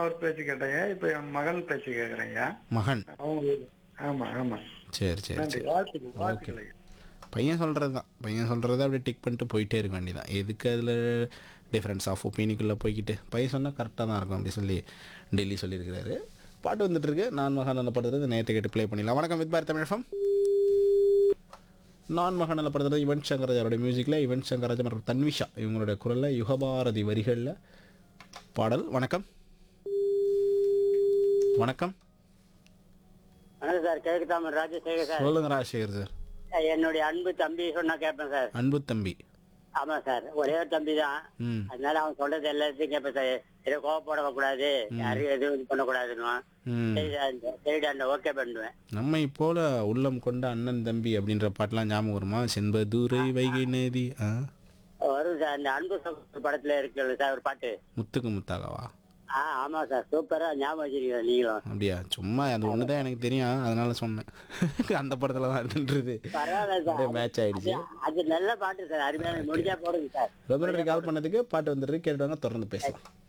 அவர் பேச்சு கேட்டேங்க இப்ப என் மகள் பேச்சு கேக்குறேங்க மகன் அவங்க ஆமா ஆமா சரி சரி நன்றி சரி வாழ்த்துக்கள் வாழ்த்துக்கள் ஐயா. பையன் சொல்கிறது தான் பையன் சொல்கிறத அப்படியே டிக் பண்ணிட்டு போயிட்டே இருக்க வேண்டியதான் எதுக்கு அதில் டிஃப்ரென்ஸ் ஆஃப் ஒப்பீனியனுக்குள்ளே போய்க்கிட்டு பையன் சொன்னால் கரெக்டாக தான் இருக்கும் அப்படி சொல்லி டெல்லி சொல்லியிருக்கிறாரு பாட்டு வந்துட்டு இருக்கு நான் மகன் நல்லப்படுறது நேற்று கேட்டு ப்ளே பண்ணிடலாம் வணக்கம் வித் பாரத் தமிழ் FM. நான் மகன் நல்லப்படுறது யுவன் சங்கர் ராஜாவோட மியூசிக்கில் யுவன் சங்கர் ராஜா மற்றும் தன்விஷா இவங்களுடைய குரலில் யுகபாரதி வரிகளில் பாடல் வணக்கம் வணக்கம் வணக்கம் சார் கிழக்கு தாமர் ராஜசேகர் சார் சொல்லுங்க ராஜசேகர் சார் என்னுடைய அன்பு தம்பி சொன்னா கேட்பேன் சார் அன்பு தம்பி ஆமா சார் ஒரே ஒரு தம்பி தான் ம் அதனால அவன் சொல்றது எல்லாத்தையும் கேட்பேன் சார் எதுவும் கோவப்பட கூடாது யாரையும் எதுவும் இது பண்ணக்கூடாதுன்னு ம் சரி அந்த ஓகே பண்ணுவேன் நம்மை போல உள்ளம் கொண்ட அண்ணன் தம்பி அப்படின்ற பாட்டெல்லாம் ஞாபகம் வருமா செண்பதுரை வைகை நதி ஆ வரும் சார் அந்த அன்பு சகோதரர் படத்துல இருக்குல்ல சார் ஒரு பாட்டு முத்துக்கு முத்தாகவா ஆ ஆமா சார் சூப்பரா ஞாபகம் வச்சிருக்கீங்க நீங்களும் அப்படியா சும்மா அது ஒன்று தான் எனக்கு தெரியும் அதனால சொன்னேன் அந்த படத்தில் தான் இருந்துன்றது பரவாயில்ல அப்படியே சார் மேட்ச் ஆயிடுச்சு அது நல்ல பாட்டு சார் அருமையான முடிஞ்சா போடுங்க சார் ரொம்ப நன்றி கால் பண்ணதுக்கு பாட்டு வந்துட்டு கேட்டுவாங்க தொடர்ந்து பேசலாம்